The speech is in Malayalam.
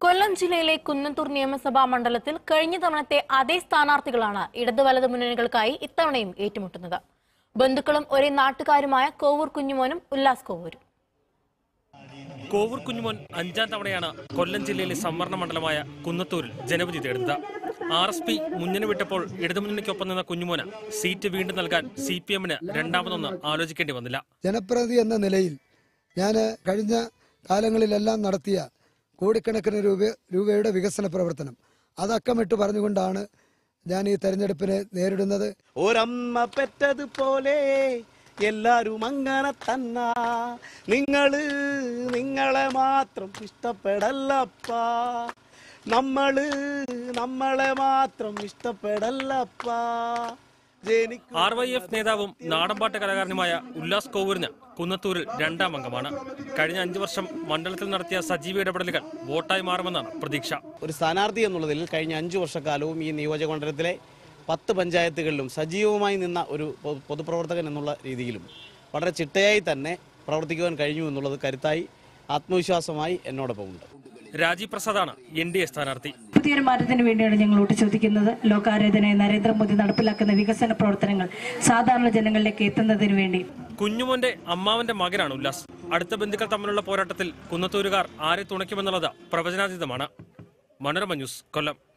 കൊല്ലം ജില്ലയിലെ കുന്നത്തൂർ നിയമസഭാ മണ്ഡലത്തിൽ കഴിഞ്ഞ തവണത്തെ അതേ സ്ഥാനാർത്ഥികളാണ് ഇടതു വലത് മുന്നണികൾക്കായി ഇത്തവണയും ഏറ്റുമുട്ടുന്നത് ബന്ധുക്കളും ഒരേ നാട്ടുകാരുമായ കോവൂർ കുഞ്ഞുമോനും ഉല്ലാസ് കോവൂരും കോവൂർ കുഞ്ഞുമോൻ അഞ്ചാം തവണയാണ് കൊല്ലം ജില്ലയിലെ സംവരണ മണ്ഡലമായ കുന്നത്തൂരിൽ ജനവിധി തേടുന്നത് ആർ എസ് പി മുന്നണി വിട്ടപ്പോൾ ഇടതുമുന്നണിക്കൊപ്പം നിന്ന കുഞ്ഞുമോന് സീറ്റ് വീണ്ടും നൽകാൻ സി പി എമ്മിന് രണ്ടാമതൊന്ന് ആലോചിക്കേണ്ടി വന്നില്ല ജനപ്രതിനിധി എന്ന നിലയിൽ ഞാൻ കഴിഞ്ഞ കാലങ്ങളിലെല്ലാം നടത്തിയ കോടിക്കണക്കിന് രൂപ രൂപയുടെ വികസന പ്രവർത്തനം അതക്കമിട്ട് പറഞ്ഞുകൊണ്ടാണ് ഞാൻ ഈ തെരഞ്ഞെടുപ്പിനെ നേരിടുന്നത് ഒരമ്മ പെറ്റതുപോലെ എല്ലാരും അങ്ങനെ തന്ന നിങ്ങള് നിങ്ങളെ മാത്രം ഇഷ്ടപ്പെടല്ലപ്പാ നമ്മള് നമ്മളെ മാത്രം ഇഷ്ടപ്പെടല്ലപ്പാ ജനിക്കും ആർ വൈ എഫ് നേതാവും നാടൻപാട്ട് കലാകാരനുമായ ഉല്ലാസ് കോവൂരിന് കുന്നത്തൂരിൽ രണ്ടാം അംഗമാണ് കഴിഞ്ഞ അഞ്ചു വർഷം മണ്ഡലത്തിൽ നടത്തിയ സജീവ ഇടപെടലുകൾ വോട്ടായി മാറുമെന്നാണ് പ്രതീക്ഷ ഒരു സ്ഥാനാർത്ഥി എന്നുള്ളതിൽ കഴിഞ്ഞ അഞ്ചു വർഷക്കാലവും ഈ നിയോജകമണ്ഡലത്തിലെ പത്ത് പഞ്ചായത്തുകളിലും സജീവമായി നിന്ന ഒരു പൊ- പൊതുപ്രവർത്തകൻ എന്നുള്ള രീതിയിലും വളരെ ചിട്ടയായി തന്നെ പ്രവർത്തിക്കുവാൻ കഴിഞ്ഞു എന്നുള്ളത് കരുത്തായി ആത്മവിശ്വാസമായി എന്നോടൊപ്പമുണ്ട് രാജീവ് പ്രസാദാണ് എൻ ഡി എ സ്ഥാനാർത്ഥി പുതിയൊരു മാറ്റത്തിന് വേണ്ടിയാണ് ഞങ്ങൾ വോട്ട് ചോദിക്കുന്നത് ലോകാരോഗ്യത്തിനായി നരേന്ദ്രമോദി നടപ്പിലാക്കുന്ന വികസന പ്രവർത്തനങ്ങൾ സാധാരണ ജനങ്ങളിലേക്ക് എത്തുന്നതിന് വേണ്ടി കുഞ്ഞുമോന്റെ അമ്മാവന്റെ മകനാണ് ഉല്ലാസ് അടുത്ത ബന്ധുക്കൾ തമ്മിലുള്ള പോരാട്ടത്തിൽ കുന്നത്തൂരുകാർ ആരെ തുണയ്ക്കുമെന്നുള്ളത് പ്രവചനാതീതമാണ് മനോരമ ന്യൂസ് കൊല്ലം